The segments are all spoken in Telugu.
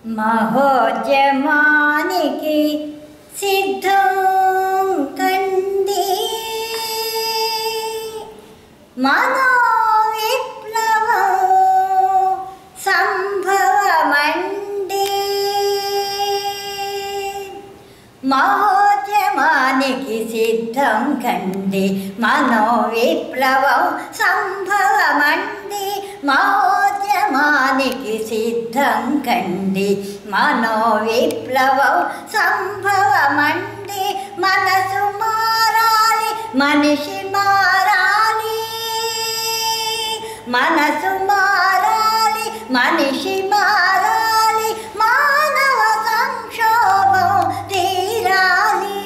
మహోద్యమానికి సిద్ధం కండి మనో విప్లవం సంభవమండి మహోద్యమానికి సిద్ధం కండి మనో విప్లవం సంభవమండి మహోద్యమానికి సిద్ధం కండి మనో విప్లవం సంభవమండి మనసు మారాలి మనిషి మారాలి మనసు మారాలి మనిషి మారాలి మానవ సంక్షోభం తీరాలి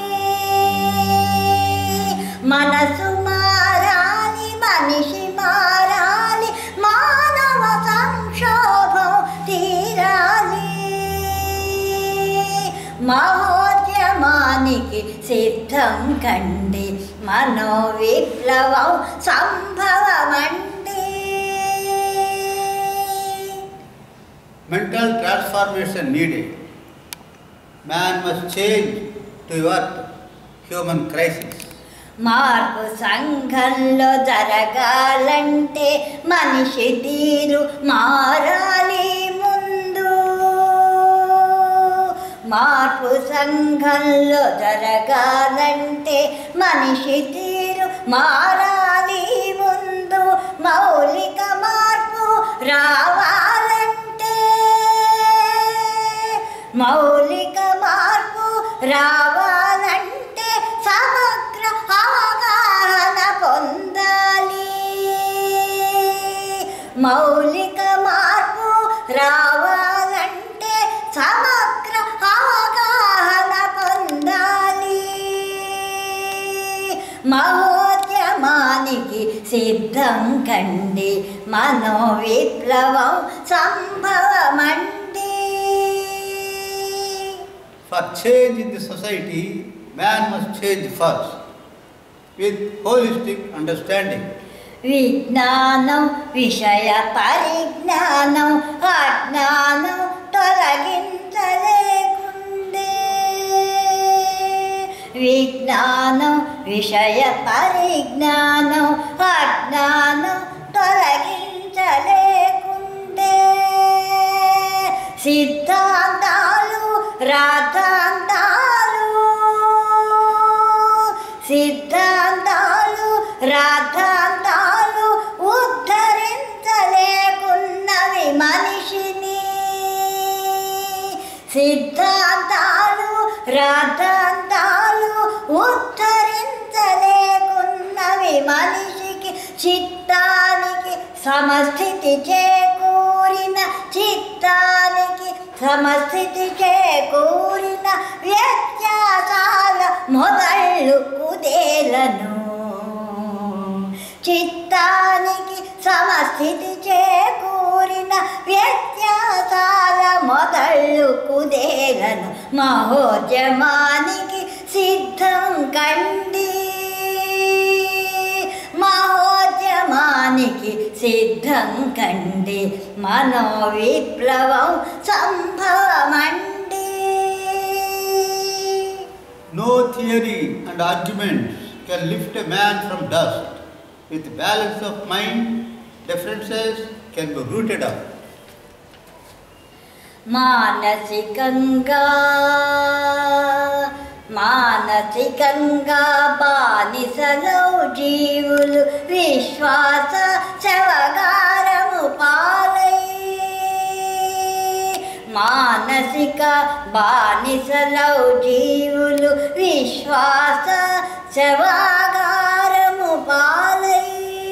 మనసు మారాలి మనిషి మారాలి మానవ సంక్షోభం తీరాలి మహోద్యమానికి సిద్ధం కండి మనో విప్లవం సంభవమండి Mental transformation needed. Man must change to what? Human crisis. మార్పు సంఘంలో జరగాలంటే మనిషి తీరు మారాలి ముందు మార్పు సంఘంలో జరగాలంటే మనిషి తీరు మారాలి ముందు మౌలిక మార్పు రావాలంటే మౌలిక మార్పు రావాలంటే సమగ్ర అవగాహన పొందాలి మౌలిక మార్పు రావాలంటే సమగ్ర అవగాహన పొందాలి మహోద్యమానికి సిద్ధం కండి మనో విప్లవం సంభవమండి For change in the society, man must change first with holistic understanding. విజ్ఞానం విషయ పరిజ్ఞానం అజ్ఞానం తొలగించలేకుండే విజ్ఞానం విషయ పరిజ్ఞానం అజ్ఞానం తొలగించలేకుండే సిద్ధాంతాలు రాధాంతాలు సిద్ధాంతాలు రాధాంతాలు ఉద్ధరించలేకున్నవి మనిషిని సిద్ధాంతాలు రాధాంతాలు ఉద్ధరించలేకున్నవి మనిషికి చిత్తానికి సమస్థితి చేకూరిన చిత్తానికి సమస్థితి చేకూరిన వ్యత్యాసాల మొదళ్ళు కుదేలను చిత్తానికి సమస్థితి చేకూరిన వ్యత్యాసాల మొదళ్ళు కుదేలను మహోద్యమానికి సిద్ధం కండి మహోద్యమానికి సిద్ధం కండి మనో విప్లవం సంభవమండి No theory and arguments can lift a man from dust. With balance of mind, differences can be rooted out. మానసికంగా మానసికంగా బానిసలో జీవులు విశ్వాస శవగారము పాలై మానసిక బానిసలో జీవులు విశ్వాస శవాగారము పాలై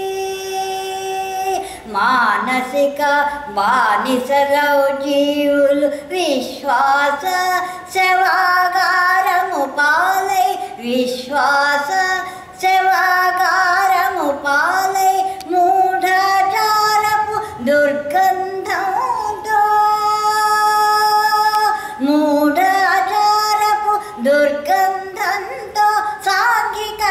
మానసిక బానిసలో జీవులు విశ్వాస శవాగారము పాలై విశ్వాస శవాగారము పాలై మూఢాచారపు దుర్గంధంతో మూఢాచారపు దుర్గంధంతో సాంఘిక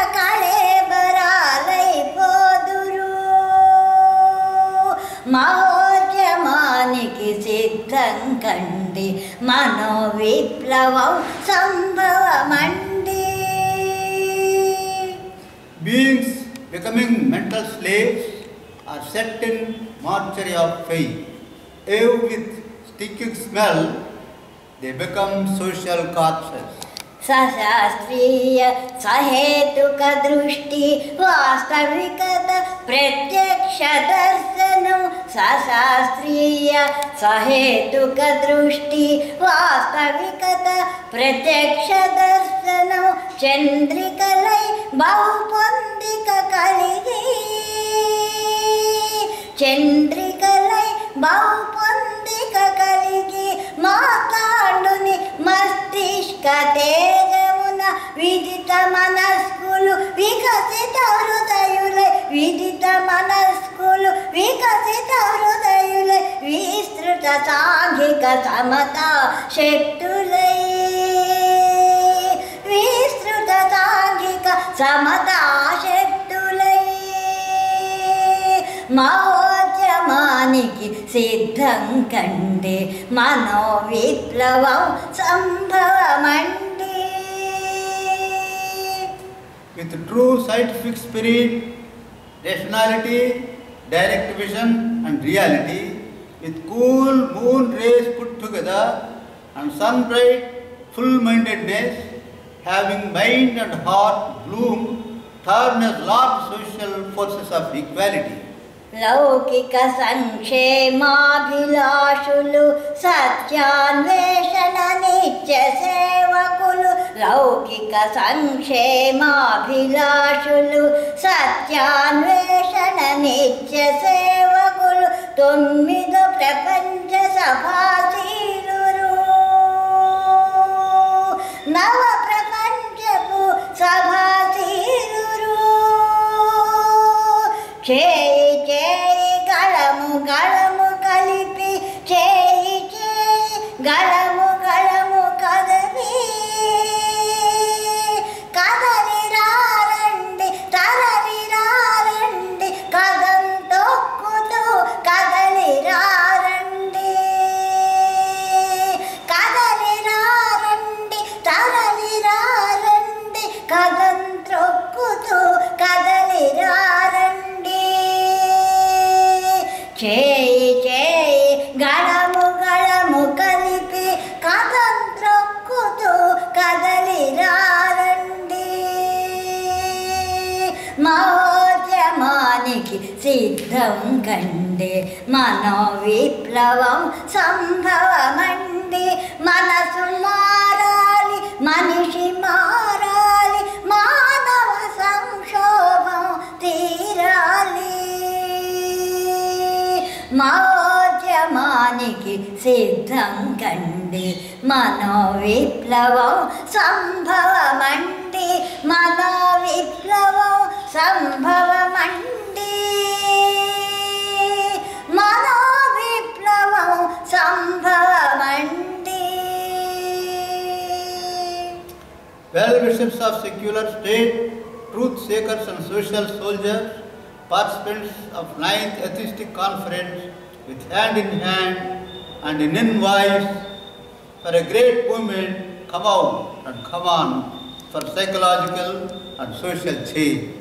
కళేబరాలైపోదురు మహోద్యమానికి విప్లవానికి సిద్ధం కండి మనో విప్లవం సంభవమండి Beings becoming mental slaves are set in mortuary of faith. Ew with stinking smell, they become social corpses. సశాస్త్రీయ సహేతుక దృష్టి వాస్తవికత ప్రత్యక్ష దర్శనం సశాస్త్రీయ సహేతుక దృష్టి వాస్తవికత ప్రత్యక్ష దర్శనం చంద్రికలై బహుపొందిక కలిగి చంద్రికలై బహుపొందిక కలిగి మాతాండుని మస్తిష్క తేజమున విదిత మనస్కులు వికసిత హృదయులై విదిత మనస్కులు వికసిత హృదయులై విస్తృత సాంఘిక సమతా శక్తులై విస్తృత సాంఘిక సమతా శక్తులై మహోద్యమానికి సిద్ధం కండి మనో విప్లవం సంభవమండి With true scientific spirit, rationality, direct vision, and reality, with cool moon rays put together and sun bright full mindedness, having mind and heart bloom, turn as large social forces of equality. లౌకిక సంక్షేమాభిలాషులు సత్యాన్వేషణ నిత్య సేవకులు లౌకిక సంక్షేమాభిలాషులు సత్యాన్వేషణ నిత్య సేవకులు తొమ్మిదో ప్రపంచ సభాశీలురు నవ ప్రపంచపు సభాశీలురు చేయి చేయి గళము గళము కలిపి చేయి చేయి గళము గళము కదలి కదలి రారండి తరలి రారండి కదం తొక్కుతూ కదలి రారండి కదలి రారండి తరలి రారండి కదం త్రొక్కుతూ కదలి రారండి చేయి చేయి గళము గళము కలిపి కదం త్రొక్కుతూ కదలి రారండి మహోద్యమానికి సిద్ధం కండి మనో విప్లవం సంభవమండి మనసు మారాలి మనిషి మారాలి మానవ సంక్షోభం తీరాలి మహోద్యమానికి సిద్ధం కండి మనో విప్లవం సంభవమండి మనో విప్లవం సంభవమండి మనో విప్లవం సంభవమండి Well wishers of secular state, truth seekers and social soldiers, participants of ninth atheistic conference with hand in hand and in in voice for a great movement, come out and come on for psychological and social change.